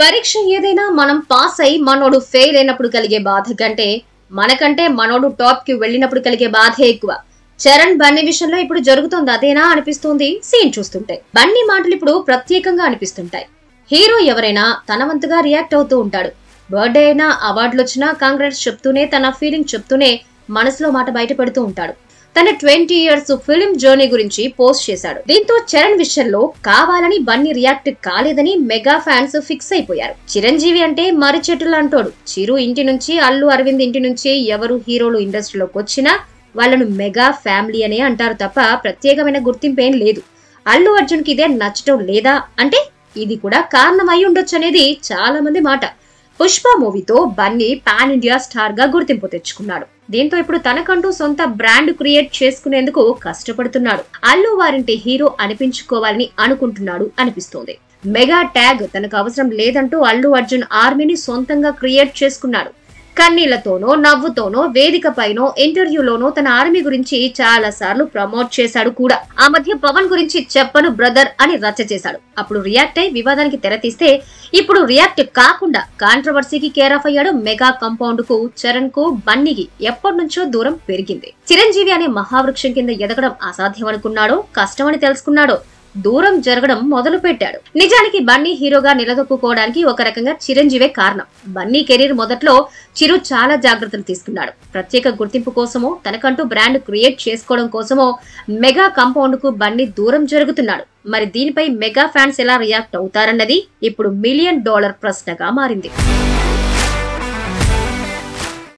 పరీక్ష ఏదైనా మనం పాస్ అయి మనోడు ఫెయిల్ అయినప్పుడు కలిగే బాధ కంటే మనకంటే మనోడు టాప్ కి వెళ్ళినప్పుడు కలిగే బాధే ఎక్కువ చరణ్ బన్నీ విషయంలో ఇప్పుడు జరుగుతోంది అదేనా అనిపిస్తుంది సీన్ చూస్తుంటే బన్నీ మాటలు ఇప్పుడు ప్రత్యేకంగా అనిపిస్తుంటాయి హీరో ఎవరైనా తన వంతుగా రియాక్ట్ అవుతూ ఉంటాడు బర్త్డే అయినా అవార్డులు వచ్చినా కాంగ్రెస్ చెప్తూనే తన ఫీలింగ్ చెప్తూనే మనసులో మాట బయట పెడుతూ ఉంటాడు తన ట్వంటీ ఇయర్స్ ఫిలిం జర్నీ గురించి పోస్ట్ చేశాడు దీంతో చరణ్ విషయంలో కావాలని బన్నీ రియాక్ట్ కాలేదని మెగా ఫ్యాన్స్ ఫిక్స్ అయిపోయారు చిరంజీవి అంటే మర్రి చెట్టులు అంటోడు చిరు ఇంటి నుంచి అల్లు అరవింద్ ఇంటి నుంచి ఎవరు హీరోలు ఇండస్ట్రీలోకి వచ్చినా వాళ్ళను మెగా ఫ్యామిలీ అనే అంటారు తప్ప ప్రత్యేకమైన గుర్తింపు ఏం లేదు అల్లు అర్జున్కి ఇదే నచ్చటం లేదా అంటే ఇది కూడా కారణం అయి ఉండొచ్చు అనేది చాలా మంది మాట పుష్ప మూవీతో బన్నీ పాన్ ఇండియా స్టార్ గా గుర్తింపు తెచ్చుకున్నాడు దీంతో ఇప్పుడు తనకంటూ సొంత బ్రాండ్ క్రియేట్ చేసుకునేందుకు కష్టపడుతున్నాడు అల్లు వారింటి హీరో అనిపించుకోవాలని అనుకుంటున్నాడు అనిపిస్తోంది మెగా ట్యాగ్ తనకు అవసరం లేదంటూ అల్లు అర్జున్ ఆర్మీని సొంతంగా క్రియేట్ చేసుకున్నాడు కన్నీళ్లతోనో నవ్వుతోనో వేదిక పైనో ఇంటర్వ్యూలోనో తన ఆర్మీ గురించి చాలా సార్లు ప్రమోట్ చేశాడు కూడా ఆ మధ్య పవన్ గురించి చెప్పను బ్రదర్ అని రచ్చ చేశాడు అప్పుడు రియాక్ట్ అయి వివాదానికి తెరతీస్తే ఇప్పుడు రియాక్ట్ కాకుండా కాంట్రవర్సీకి కేర్ ఆఫ్ అయ్యాడు మెగా కాంపౌండ్ కు చరణ్ కు బన్నీకి ఎప్పటి నుంచో దూరం పెరిగింది చిరంజీవి అనే మహావృక్షం కింద ఎదగడం అసాధ్యం అనుకున్నాడో కష్టమని తెలుసుకున్నాడో దూరం జరగడం మొదలు పెట్టాడు నిజానికి బన్నీ హీరోగా నిలదొక్కుకోవడానికి ఒక రకంగా చిరంజీవే కారణం బన్నీ కెరీర్ మొదట్లో చిరు చాలా జాగ్రత్తలు తీసుకున్నాడు ప్రత్యేక గుర్తింపు కోసమో తనకంటూ బ్రాండ్ క్రియేట్ చేసుకోవడం కోసమో మెగా కాంపౌండ్ కు బన్నీ దూరం జరుగుతున్నాడు మరి దీనిపై మెగా ఫ్యాన్స్ ఎలా రియాక్ట్ అవుతారన్నది ఇప్పుడు మిలియన్ డాలర్ ప్రశ్నగా మారింది